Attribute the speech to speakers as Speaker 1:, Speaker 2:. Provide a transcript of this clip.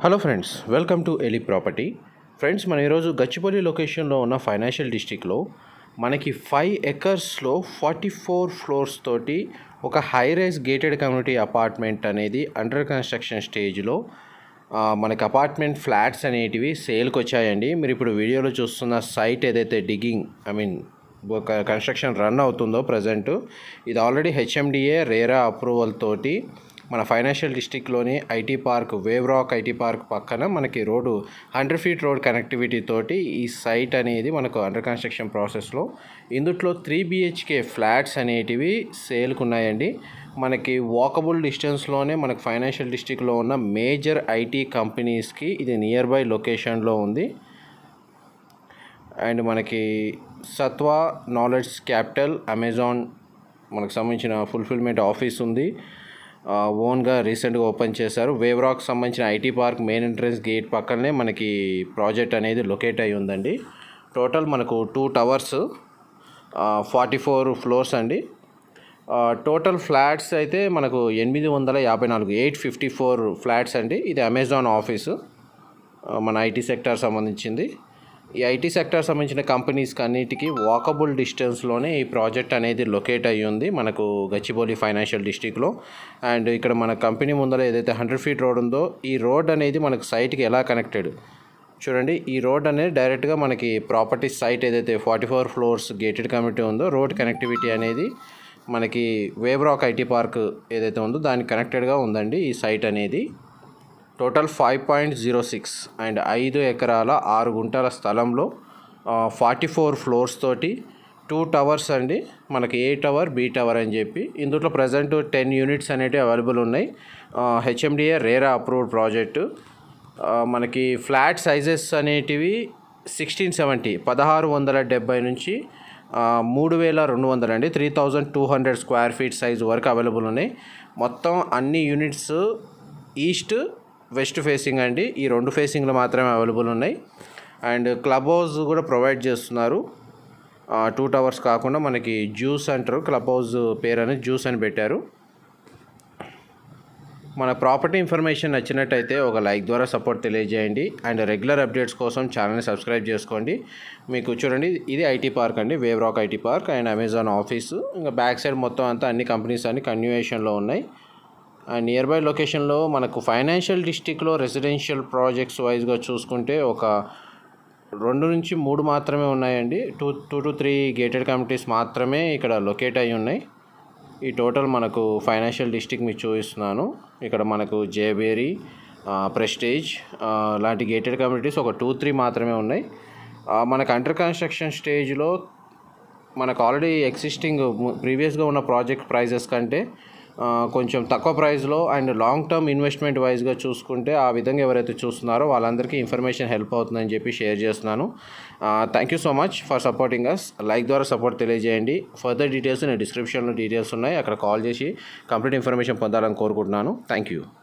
Speaker 1: hello friends welcome to ఎలి property friends మనం ఈరోజు గచ్చిబౌలి లొకేషన్లో ఉన్న ఫైనాన్షియల్ డిస్ట్రిక్ట్లో మనకి ఫైవ్ ఎకర్స్లో ఫార్టీ ఫోర్ ఫ్లోర్స్ తోటి ఒక high rise gated community apartment అనేది అండర్ కన్స్ట్రక్షన్ స్టేజ్లో ఆ, మనకి అపార్ట్మెంట్ ఫ్లాట్స్ అనేటివి సేల్కి వచ్చాయండి మీరు ఇప్పుడు వీడియోలో చూస్తున్న సైట్ ఏదైతే డిగ్గింగ్ ఐ మీన్ ఒక కన్స్ట్రక్షన్ రన్ అవుతుందో ప్రజెంట్ ఇది ఆల్రెడీ హెచ్ఎండిఏ రేరా అప్రూవల్ తోటి మన ఫైనాన్షియల్ డిస్టిక్లోని IT park wave rock IT park పక్కన మనకి road hundred feet road connectivity తోటి ఈ సైట్ అనేది మనకు అండర్ కన్స్ట్రక్షన్ ప్రాసెస్లో ఇందుట్లో త్రీ బిహెచ్కే ఫ్లాట్స్ అనేటివి సేల్కి ఉన్నాయండి మనకి వాకబుల్ డిస్టెన్స్లోనే మనకు ఫైనాన్షియల్ డిస్టిక్లో ఉన్న మేజర్ ఐటీ కంపెనీస్కి ఇది నియర్ బై లొకేషన్లో ఉంది అండ్ మనకి సత్వా నాలెడ్జ్ క్యాపిటల్ అమెజాన్ మనకు సంబంధించిన ఫుల్ఫిల్మెంట్ ఆఫీస్ ఉంది ఆ, ఓన్గా రీసెంట్గా ఓపెన్ చేశారు వేవ్రాక్ సంబంధించిన IT park main entrance gate పక్కనే మనకి ప్రాజెక్ట్ అనేది లొకేట్ అయి ఉందండి టోటల్ మనకు two towers forty four floors అండి టోటల్ ఫ్లాట్స్ అయితే మనకు ఎనిమిది వందల యాభై నాలుగు ఎయిట్ ఫిఫ్టీ ఫోర్ ఫ్లాట్స్ అండి ఇది అమెజాన్ ఆఫీసు ఆ, మన ఐటీ సెక్టార్ సంబంధించింది ఈ ఐటీ సెక్టార్ సంబంధించిన కంపెనీస్కి అన్నిటికీ వాకబుల్ డిస్టెన్స్లోనే ఈ ప్రాజెక్ట్ అనేది లొకేట్ అయ్యి ఉంది మనకు గచ్చిబౌలి ఫైనాన్షియల్ డిస్టిక్లో అండ్ ఇక్కడ మన కంపెనీ ముందర ఏదైతే హండ్రెడ్ ఫీట్ రోడ్ ఉందో ఈ రోడ్ అనేది మనకు సైట్కి ఎలా కనెక్టెడ్ చూడండి ఈ రోడ్ అనేది డైరెక్ట్గా మనకి ప్రాపర్టీ సైట్ ఏదైతే forty four floors gated committee ఉందో రోడ్ కనెక్టివిటీ అనేది మనకి వేబ్రాక్ ఐటీ పార్క్ ఏదైతే ఉందో దానికి కనెక్టెడ్గా ఉందండి ఈ సైట్ అనేది total five point zero six and ఐదు ఎకరాల ఆరు గుంటల స్థలంలో ఫార్టీ ఫోర్ ఫ్లోర్స్ తోటి టూ టవర్స్ అండి మనకి ఏ టవర్ బి టవర్ అని చెప్పి ఇందులో ప్రజెంట్ టెన్ యూనిట్స్ అనేటివి అవైలబుల్ ఉన్నాయి హెచ్ఎండిఏ రేరా అప్రూవ్డ్ ప్రాజెక్టు ఆ, మనకి ఫ్లాట్ సైజెస్ అనేటివి సిక్స్టీన్ సెవెంటీ పదహారు వందల డెబ్బై నుంచి ఆ, మూడు వేల రెండు వందలు అండి three thousand two hundred square feet size వరకు అవైలబుల్ ఉన్నాయి మొత్తం అన్ని యూనిట్స్ ఈస్ట్ వెస్ట్ ఫేసింగ్ అండి ఈ రెండు ఫేసింగ్లు మాత్రమే అవైలబుల్ ఉన్నాయి అండ్ క్లబ్ హౌస్ కూడా ప్రొవైడ్ చేస్తున్నారు టూ టవర్స్ కాకుండా మనకి జ్యూస్ అంటారు క్లబ్ హౌస్ పేరు అనేది జ్యూస్ అని పెట్టారు మన ప్రాపర్టీ ఇన్ఫర్మేషన్ నచ్చినట్టయితే ఒక లైక్ ద్వారా సపోర్ట్ తెలియజేయండి అండ్ రెగ్యులర్ అప్డేట్స్ కోసం ఛానల్ని సబ్స్క్రైబ్ చేసుకోండి మీకు చూడండి ఇది ఐటీ పార్క్ అండి wave rock IT park and Amazon office ఇంకా బ్యాక్ సైడ్ మొత్తం అంతా అన్ని కంపెనీస్ అన్ని కన్యూయేషన్లో ఉన్నాయి అండ్ నియర్ బై లొకేషన్లో మనకు ఫైనాన్షియల్ డిస్టిక్లో రెసిడెన్షియల్ ప్రాజెక్ట్స్ వైజ్గా చూసుకుంటే ఒక రెండు నుంచి మూడు మాత్రమే ఉన్నాయండి two two to three gated committees మాత్రమే ఇక్కడ లొకేట్ అయి ఉన్నాయి ఈ టోటల్ మనకు ఫైనాన్షియల్ డిస్టిక్ మీకు చూపిస్తున్నాను ఇక్కడ మనకు జేబేరీ ప్రెస్టేజ్ లాంటి గేటెడ్ కమ్యూనిటీస్ ఒక టూ త్రీ మాత్రమే ఉన్నాయి ఆ, మనకు అండర్ కన్స్ట్రక్షన్ స్టేజ్లో మనకు ఆల్రెడీ ఎగ్జిస్టింగ్ ప్రీవియస్గా ఉన్న ప్రాజెక్ట్ ప్రైజెస్ కంటే ఆ, కొంచెం తక్కువ ప్రైస్లో అండ్ లాంగ్ టర్మ్ ఇన్వెస్ట్మెంట్ వైజ్గా చూసుకుంటే ఆ విధంగా ఎవరైతే చూస్తున్నారో వాళ్ళందరికీ ఇన్ఫర్మేషన్ హెల్ప్ అవుతుందని చెప్పి షేర్ చేస్తున్నాను thank you so much for supporting us like ద్వారా సపోర్ట్ తెలియజేయండి ఫర్దర్ డీటెయిల్స్ నేను డిస్క్రిప్షన్లో డీటెయిల్స్ ఉన్నాయి అక్కడ కాల్ చేసి కంప్లీట్ ఇన్ఫర్మేషన్ పొందాలని కోరుకుంటున్నాను థ్యాంక్ యూ